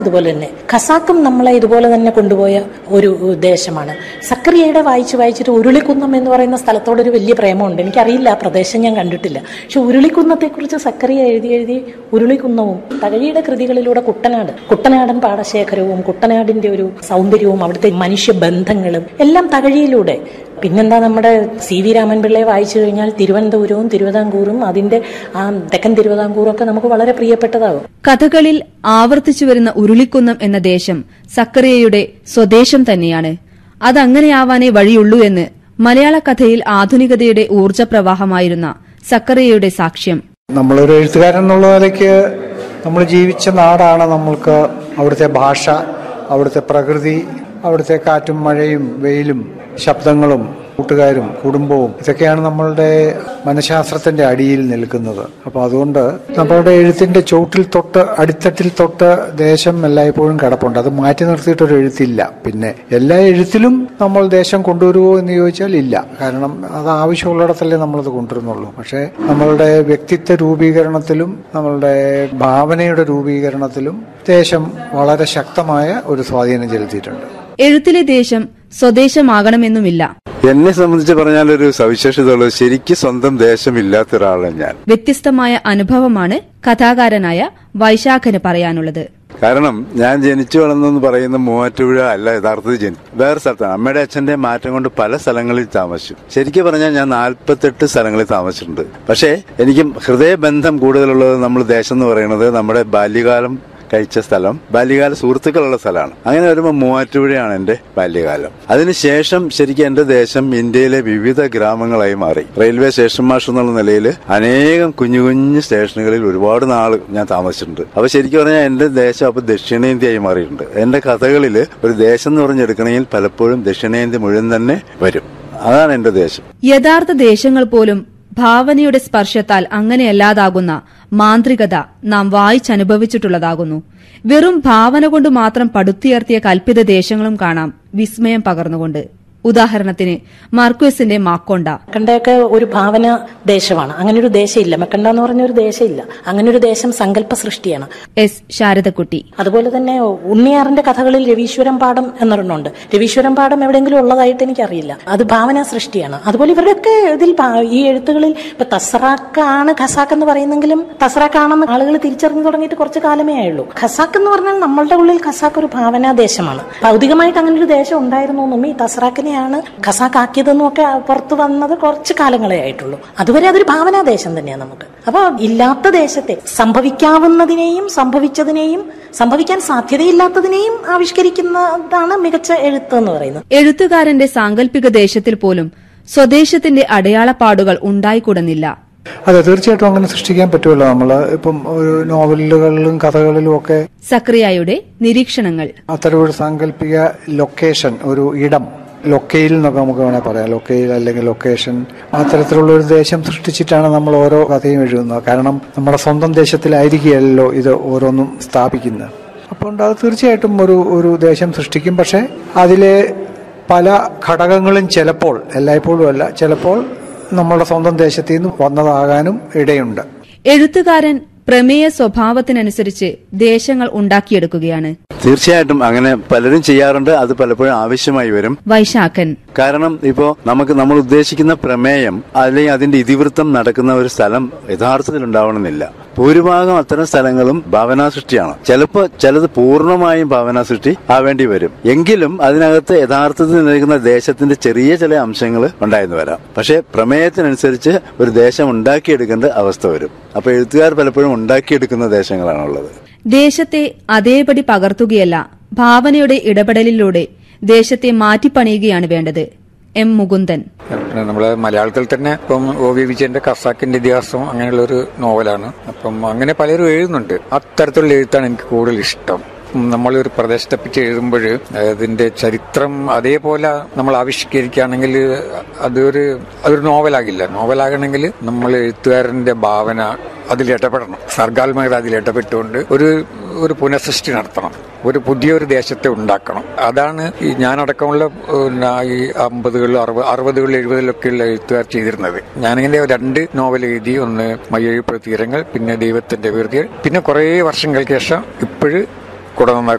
അതുപോലെ തന്നെ ഖസാക്കും നമ്മളെ ഇതുപോലെ തന്നെ കൊണ്ടുപോയ ഒരു ദേശമാണ് സക്കറിയയുടെ വായിച്ച് വായിച്ചിട്ട് ഉരുളിക്കുന്നം എന്ന് പറയുന്ന സ്ഥലത്തോടൊരു വലിയ പ്രേമമുണ്ട് എനിക്കറിയില്ല ആ പ്രദേശം ഞാൻ കണ്ടിട്ടില്ല പക്ഷെ ഉരുളിക്കുന്നത്തെക്കുറിച്ച് സക്കറിയ എഴുതി എഴുതി ഉരുളിക്കുന്നവും തകഴിയുടെ കൃതികളിലൂടെ കുട്ടനാട് കുട്ടനാടൻ പാടശേഖരവും കുട്ടനാടിന്റെ ഒരു സൗന്ദര്യവും അവിടുത്തെ മനുഷ്യബന്ധങ്ങളും എല്ലാം തകഴിയിലൂടെ പിന്നെന്താ നമ്മുടെ സി വി രാമൻപിള്ളയെ വായിച്ചു കഴിഞ്ഞാൽ തിരുവനന്തപുരവും തിരുവിതാംകൂറും അതിന്റെ ആ തെക്കൻ തിരുവിതാംകൂറും ഒക്കെ നമുക്ക് വളരെ പ്രിയപ്പെട്ടതാകും കഥകളിൽ ആവർത്തിച്ചു വരുന്ന ഉരുളിക്കുന്നം എന്ന ദേശം സക്കറിയയുടെ സ്വദേശം തന്നെയാണ് അതങ്ങനെയാവാനേ വഴിയുള്ളൂ എന്ന് മലയാള കഥയിൽ ആധുനികതയുടെ ഊർജ്ജപ്രവാഹമായിരുന്ന സക്കറിയയുടെ സാക്ഷ്യം നമ്മളൊരു എഴുത്തുകാരൻ എന്നുള്ള നിലയ്ക്ക് നമ്മൾ ജീവിച്ച നാടാണ് നമ്മൾക്ക് അവിടുത്തെ ഭാഷ അവിടുത്തെ പ്രകൃതി അവിടുത്തെ കാറ്റും മഴയും വെയിലും ശബ്ദങ്ങളും കൂട്ടുകാരും കുടുംബവും ഇതൊക്കെയാണ് നമ്മളുടെ മനഃശാസ്ത്രത്തിന്റെ അടിയിൽ നിൽക്കുന്നത് അപ്പോൾ അതുകൊണ്ട് നമ്മളുടെ എഴുത്തിന്റെ ചോട്ടിൽ തൊട്ട് അടിത്തട്ടിൽ തൊട്ട് ദേശം എല്ലായ്പ്പോഴും കിടപ്പുണ്ട് അത് മാറ്റി നിർത്തിയിട്ടൊരു എഴുത്തില്ല പിന്നെ എല്ലാ എഴുത്തിലും നമ്മൾ ദേശം കൊണ്ടുവരുമോ എന്ന് ചോദിച്ചാൽ ഇല്ല കാരണം അത് ആവശ്യമുള്ളിടത്തല്ലേ നമ്മളത് കൊണ്ടുവരുന്നുള്ളൂ പക്ഷേ നമ്മളുടെ വ്യക്തിത്വ രൂപീകരണത്തിലും നമ്മളുടെ ഭാവനയുടെ രൂപീകരണത്തിലും ദേശം വളരെ ശക്തമായ ഒരു സ്വാധീനം ചെലുത്തിയിട്ടുണ്ട് എഴുത്തിലെ ദേശം സ്വദേശമാകണമെന്നുമില്ല എന്നെ സംബന്ധിച്ച് പറഞ്ഞാൽ ഒരു സവിശേഷതയുള്ളത് ശരിക്കും സ്വന്തം ദേശമില്ലാത്ത ഒരാളാണ് ഞാൻ വ്യത്യസ്തമായ അനുഭവമാണ് കഥാകാരനായ വൈശാഖന് പറയാനുള്ളത് കാരണം ഞാൻ ജനിച്ചു വളർന്നെന്ന് പറയുന്ന മൂവാറ്റുപുഴ അല്ല യഥാർത്ഥത്തിൽ ജനി വേറെ സ്ഥലത്താണ് അമ്മയുടെ അച്ഛന്റെ മാറ്റം കൊണ്ട് പല സ്ഥലങ്ങളിൽ താമസിച്ചു ശരിക്കും പറഞ്ഞാൽ ഞാൻ നാൽപ്പത്തെട്ട് സ്ഥലങ്ങളിൽ താമസിച്ചിട്ടുണ്ട് പക്ഷേ എനിക്ക് ഹൃദയബന്ധം കൂടുതലുള്ളത് നമ്മൾ ദേശം എന്ന് പറയുന്നത് നമ്മുടെ ബാല്യകാലം കഴിച്ച സ്ഥലം ബാല്യകാല സുഹൃത്തുക്കളുള്ള സ്ഥലമാണ് അങ്ങനെ വരുമ്പോൾ മൂവാറ്റുപുഴയാണ് എന്റെ ബാല്യകാലം അതിനുശേഷം ശരിക്കും എന്റെ ദേശം ഇന്ത്യയിലെ വിവിധ ഗ്രാമങ്ങളായി മാറി റെയിൽവേ സ്റ്റേഷൻ മാസ്റ്റർ എന്നുള്ള നിലയിൽ അനേകം കുഞ്ഞു കുഞ്ഞു സ്റ്റേഷനുകളിൽ ഒരുപാട് നാൾ ഞാൻ താമസിച്ചിട്ടുണ്ട് അപ്പൊ ശരിക്കും പറഞ്ഞാൽ എന്റെ ദേശം അപ്പൊ ദക്ഷിണേന്ത്യയായി മാറിയിട്ടുണ്ട് എന്റെ കഥകളിൽ ഒരു ദേശം എന്ന് പറഞ്ഞെടുക്കണമെങ്കിൽ പലപ്പോഴും ദക്ഷിണേന്ത്യ മുഴുവൻ തന്നെ വരും അതാണ് എന്റെ ദേശം യഥാർത്ഥ ദേശങ്ങൾ പോലും ഭാവനയുടെ സ്പർശത്താൽ അങ്ങനെയല്ലാതാകുന്ന മാന്ത്രികത നാം വായിച്ചനുഭവിച്ചിട്ടുള്ളതാകുന്നു വെറും ഭാവന കൊണ്ട് മാത്രം പടുത്തുയർത്തിയ കൽപ്പിത ദേശങ്ങളും കാണാം വിസ്മയം പകർന്നുകൊണ്ട് ഉദാഹരണത്തിന് മാർക്വേസിന്റെ മാക്കോണ്ട മെക്കണ്ടയൊക്കെ ഒരു ഭാവന ദേശമാണ് അങ്ങനെ ഒരു ദേശമില്ല മെക്കണ്ട എന്ന് പറഞ്ഞ ഒരു ദേശമില്ല അങ്ങനെ ഒരു ദേശം സങ്കല്പ സൃഷ്ടിയാണ് എസ് ശാരദക്കുട്ടി അതുപോലെ തന്നെ ഉണ്ണിയാറിന്റെ കഥകളിൽ രവീശ്വരം പാടം എന്നൊരെണ്ണമുണ്ട് രവീശ്വരം പാടം എവിടെയെങ്കിലും ഉള്ളതായിട്ട് എനിക്കറിയില്ല അത് ഭാവന സൃഷ്ടിയാണ് അതുപോലെ ഇവരുടെയൊക്കെ ഇതിൽ ഭാ- ഈ എഴുത്തുകളിൽ ഇപ്പൊ തസ്രാക്കാണ് ഖസാക്ക് എന്ന് പറയുന്നെങ്കിലും തസ്രാക്കാണെന്ന് ആളുകൾ തിരിച്ചറിഞ്ഞു തുടങ്ങിയിട്ട് കുറച്ച് കാലമേ ആയുള്ളൂ ഖസാക്ക് എന്ന് പറഞ്ഞാൽ നമ്മളുടെ ഉള്ളിൽ ഖസാക്ക് ഒരു ഭാവനാ ദേശമാണ് ഭൗതികമായിട്ട് അങ്ങനെ ഒരു ദേശം ഉണ്ടായിരുന്നു എന്നും ഈ തസ്രാക്കിനെയാണ് ഖസാക്ക് ആക്കിയതെന്നും ഒക്കെ പുറത്തു വന്നത് കുറച്ച് കാലങ്ങളെ ആയിട്ടുള്ളൂ അതുവരെ അതൊരു ഭാവനാ ദേശം തന്നെയാണ് നമുക്ക് അപ്പൊ ഇല്ലാത്ത ദേശത്തെ സംഭവിക്കാവുന്നതിനെയും സംഭവിച്ചതിനെയും സംഭവിക്കാൻ സാധ്യതയില്ലാത്തതിനെയും ആവിഷ്കരിക്കുന്നതാണ് മികച്ച എഴുത്ത് എന്ന് പറയുന്നത് എഴുത്തുകാരന്റെ സാങ്കല്പിക ദേശത്തിൽ പോലും സ്വദേശത്തിന്റെ അടയാളപ്പാടുകൾ ഉണ്ടായിക്കൂടുന്നില്ല അതെ തീർച്ചയായിട്ടും അങ്ങനെ സൃഷ്ടിക്കാൻ പറ്റുമല്ലോ നമ്മൾ ഇപ്പം ഒരു നോവലുകളിലും കഥകളിലും ഒക്കെ സക്രിയയുടെ നിരീക്ഷണങ്ങൾ അത്തരമൊരു സാങ്കല്പിക ലൊക്കേഷൻ ഒരു ഇടം ലൊക്കയിൽ എന്നൊക്കെ നമുക്ക് വേണേൽ പറയാം ലൊക്കയിൽ അല്ലെങ്കിൽ ലൊക്കേഷൻ അത്തരത്തിലുള്ള ഒരു ദേശം സൃഷ്ടിച്ചിട്ടാണ് നമ്മൾ ഓരോ കഥയും എഴുതുന്നത് കാരണം നമ്മുടെ സ്വന്തം ദേശത്തിലായിരിക്കുകയല്ലോ ഇത് ഓരോന്നും സ്ഥാപിക്കുന്നത് അപ്പോൾ അത് തീർച്ചയായിട്ടും ഒരു ഒരു ദേശം സൃഷ്ടിക്കും പക്ഷേ അതിലെ പല ഘടകങ്ങളും ചിലപ്പോൾ എല്ലായ്പ്പോഴും അല്ല ചിലപ്പോൾ നമ്മുടെ സ്വന്തം ദേശത്തു നിന്ന് വന്നതാകാനും ഇടയുണ്ട് എഴുത്തുകാരൻ പ്രമേയ സ്വഭാവത്തിനനുസരിച്ച് ദേശങ്ങൾ ഉണ്ടാക്കിയെടുക്കുകയാണ് തീർച്ചയായിട്ടും അങ്ങനെ പലരും ചെയ്യാറുണ്ട് അത് പലപ്പോഴും ആവശ്യമായി വരും വൈശാഖൻ കാരണം ഇപ്പോ നമുക്ക് നമ്മൾ ഉദ്ദേശിക്കുന്ന പ്രമേയം അല്ലെങ്കിൽ അതിന്റെ ഇതിവൃത്തം നടക്കുന്ന ഒരു സ്ഥലം യഥാർത്ഥത്തിൽ ഉണ്ടാവണമെന്നില്ല ഭൂരിഭാഗം അത്തരം സ്ഥലങ്ങളും ഭാവനാ സൃഷ്ടിയാണ് ചിലപ്പോൾ ചിലത് പൂർണ്ണമായും ഭാവനാ സൃഷ്ടി ആവേണ്ടി വരും എങ്കിലും അതിനകത്ത് യഥാർത്ഥത്തിൽ നിൽക്കുന്ന ദേശത്തിന്റെ ചെറിയ ചില അംശങ്ങൾ ഉണ്ടായെന്ന് വരാം പക്ഷേ പ്രമേയത്തിനനുസരിച്ച് ഒരു ദേശം ഉണ്ടാക്കിയെടുക്കേണ്ട അവസ്ഥ വരും അപ്പൊ എഴുത്തുകാർ പലപ്പോഴും ഉണ്ടാക്കിയെടുക്കുന്ന ദേശങ്ങളാണുള്ളത് ദേശത്തെ അതേപടി പകർത്തുകയല്ല ഭാവനയുടെ ഇടപെടലിലൂടെ ദേശത്തെ മാറ്റിപ്പണിയുകയാണ് വേണ്ടത് എം മുകുന്ദൻ പിന്നെ നമ്മളെ മലയാളത്തിൽ തന്നെ ഇപ്പം ഒ വി വിജയന്റെ കസാക്കിന്റെ ഇതിഹാസം അങ്ങനെയുള്ള ഒരു നോവലാണ് അപ്പം അങ്ങനെ പലരും എഴുതുന്നുണ്ട് അത്തരത്തിലുള്ള എഴുത്താണ് എനിക്ക് കൂടുതൽ ഇഷ്ടം ഉം, നമ്മൾ ഒരു പ്രദേശത്തെ പറ്റി എഴുതുമ്പോൾ അതിന്റെ ചരിത്രം അതേപോലെ നമ്മൾ ആവിഷ്കരിക്കുകയാണെങ്കിൽ അതൊരു അതൊരു നോവലാകില്ല നോവലാകണമെങ്കിൽ നമ്മൾ എഴുത്തുകാരന്റെ ഭാവന അതിൽ ഇടപെടണം സർഗാത്മകത അതിൽ ഇടപെട്ടുകൊണ്ട് ഒരു ഒരു പുനഃസൃഷ്ടി നടത്തണം ഒരു പുതിയൊരു ദേശത്തെ ഉണ്ടാക്കണം അതാണ് ഈ ഞാനടക്കമുള്ള പിന്നെ ഈ അമ്പതുകളിലും അറുപത് അറുപതുകളിലും എഴുപതിലൊക്കെയുള്ള എഴുത്തുകാർ ചെയ്തിരുന്നത് ഞാനിങ്ങനെ രണ്ട് നോവൽ എഴുതി ഒന്ന് മയ്യഴിപ്പുഴ തീരങ്ങൾ പിന്നെ ദൈവത്തിന്റെ വീർതികൾ പിന്നെ കുറേ വർഷങ്ങൾക്ക് ശേഷം ഇപ്പോഴ് കുട നന്നാ